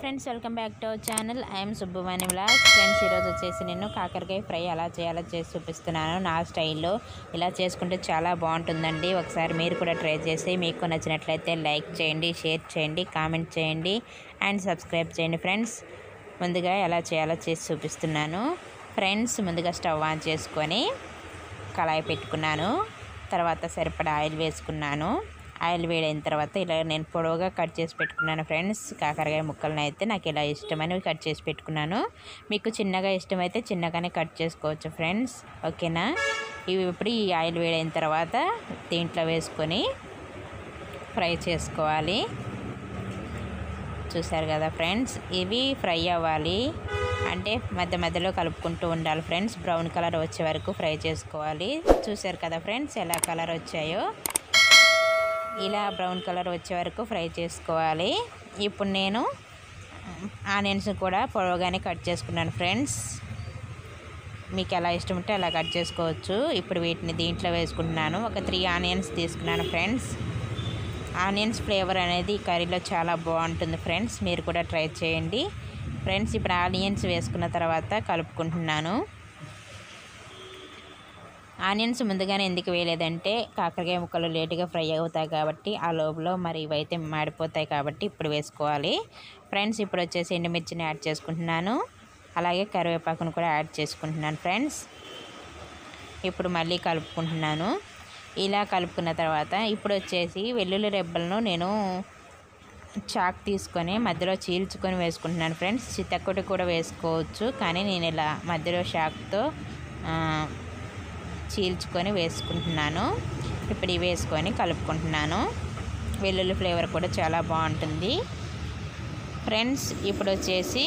friends welcome back to our channel I'm Subbamani vlogs friends ఈరోజు వచ్చేసి నేను కాకరకాయ ఫ్రై ఎలా చేయాలో చేసి చూపిస్తున్నాను నా స్టైల్లో ఇలా చేసుకుంటే చాలా బాగుంటుందండి ఒకసారి మీరు కూడా ట్రై చేసి మీకు నచ్చినట్లయితే లైక్ చేయండి షేర్ చేయండి కామెంట్ చేయండి అండ్ సబ్స్క్రైబ్ చేయండి ఫ్రెండ్స్ ముందుగా ఎలా చేయాలో చేసి చూపిస్తున్నాను ఫ్రెండ్స్ ముందుగా స్టవ్ ఆన్ చేసుకొని కళాయి పెట్టుకున్నాను తర్వాత సరిపడా ఆయిల్ వేసుకున్నాను ఆయిల్ వేడైన తర్వాత ఇలా నేను పొడవుగా కట్ చేసి పెట్టుకున్నాను ఫ్రెండ్స్ కాకరకాయ ముక్కలను అయితే నాకు ఇలా ఇష్టమని కట్ చేసి పెట్టుకున్నాను మీకు చిన్నగా ఇష్టమైతే చిన్నగానే కట్ చేసుకోవచ్చు ఫ్రెండ్స్ ఓకేనా ఇవి ఇప్పుడు ఈ ఆయిల్ వేడైన తర్వాత దీంట్లో వేసుకొని ఫ్రై చేసుకోవాలి చూసారు కదా ఫ్రెండ్స్ ఇవి ఫ్రై అవ్వాలి అంటే మధ్య మధ్యలో కలుపుకుంటూ ఉండాలి ఫ్రెండ్స్ బ్రౌన్ కలర్ వచ్చే వరకు ఫ్రై చేసుకోవాలి చూసారు కదా ఫ్రెండ్స్ ఎలా కలర్ వచ్చాయో ఇలా బ్రౌన్ కలర్ వచ్చే వరకు ఫ్రై చేసుకోవాలి ఇప్పుడు నేను ఆనియన్స్ కూడా పొడవుగానే కట్ చేసుకున్నాను ఫ్రెండ్స్ మీకు ఎలా ఇష్టం ఉంటే అలా కట్ చేసుకోవచ్చు ఇప్పుడు వీటిని దీంట్లో వేసుకుంటున్నాను ఒక త్రీ ఆనియన్స్ తీసుకున్నాను ఫ్రెండ్స్ ఆనియన్స్ ఫ్లేవర్ అనేది ఈ కర్రీలో చాలా బాగుంటుంది ఫ్రెండ్స్ మీరు కూడా ట్రై చేయండి ఫ్రెండ్స్ ఇప్పుడు ఆనియన్స్ వేసుకున్న తర్వాత కలుపుకుంటున్నాను ఆనియన్స్ ముందుగానే ఎందుకు వేయలేదంటే కాకరకాయ ముక్కలు లేటుగా ఫ్రై అవుతాయి కాబట్టి ఆ లోపల మరి ఇవైతే మాడిపోతాయి కాబట్టి ఇప్పుడు వేసుకోవాలి ఫ్రెండ్స్ ఇప్పుడు వచ్చేసి ఎండుమిర్చిని యాడ్ చేసుకుంటున్నాను అలాగే కరివేపాకును కూడా యాడ్ చేసుకుంటున్నాను ఫ్రెండ్స్ ఇప్పుడు మళ్ళీ కలుపుకుంటున్నాను ఇలా కలుపుకున్న తర్వాత ఇప్పుడు వచ్చేసి వెల్లుల్లి రెబ్బలను నేను చాక్ తీసుకొని మధ్యలో చీల్చుకొని వేసుకుంటున్నాను ఫ్రెండ్స్ చిత్తకొట్టి కూడా వేసుకోవచ్చు కానీ నేను ఇలా మధ్యలో షాక్తో చీల్చుకొని వేసుకుంటున్నాను ఇప్పుడు ఇవి వేసుకొని కలుపుకుంటున్నాను వెల్లుల్లి ఫ్లేవర్ కూడా చాలా బాగుంటుంది ఫ్రెండ్స్ ఇప్పుడు వచ్చేసి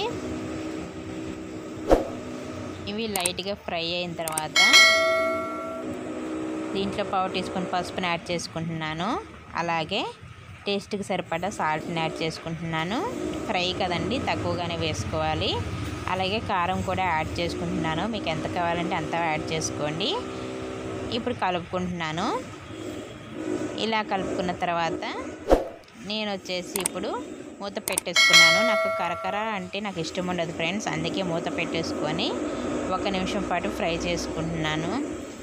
ఇవి లైట్గా ఫ్రై అయిన తర్వాత దీంట్లో పావు టీ స్పూన్ పసుపుని యాడ్ చేసుకుంటున్నాను అలాగే టేస్ట్కి సరిపడా సాల్ట్ని యాడ్ చేసుకుంటున్నాను ఫ్రై కదండి తక్కువగానే వేసుకోవాలి అలాగే కారం కూడా యాడ్ చేసుకుంటున్నాను మీకు ఎంత కావాలంటే అంత యాడ్ చేసుకోండి ఇప్పుడు కలుపుకుంటున్నాను ఇలా కలుపుకున్న తర్వాత నేను వచ్చేసి ఇప్పుడు మూత పెట్టేసుకున్నాను నాకు కరకర అంటే నాకు ఇష్టం ఉండదు ఫ్రెండ్స్ అందుకే మూత పెట్టేసుకొని ఒక నిమిషం పాటు ఫ్రై చేసుకుంటున్నాను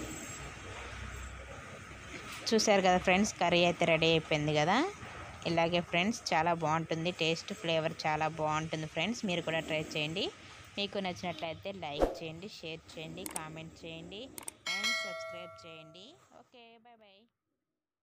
చూసారు కదా ఫ్రెండ్స్ కర్రీ అయితే రెడీ అయిపోయింది కదా ఇలాగే ఫ్రెండ్స్ చాలా బాగుంటుంది టేస్ట్ ఫ్లేవర్ చాలా బాగుంటుంది ఫ్రెండ్స్ మీరు కూడా ట్రై చేయండి మీకు నచ్చినట్లయితే లైక్ చేయండి షేర్ చేయండి కామెంట్ చేయండి అండ్ సబ్స్క్రైబ్ చేయండి ఓకే బాయ్ బాయ్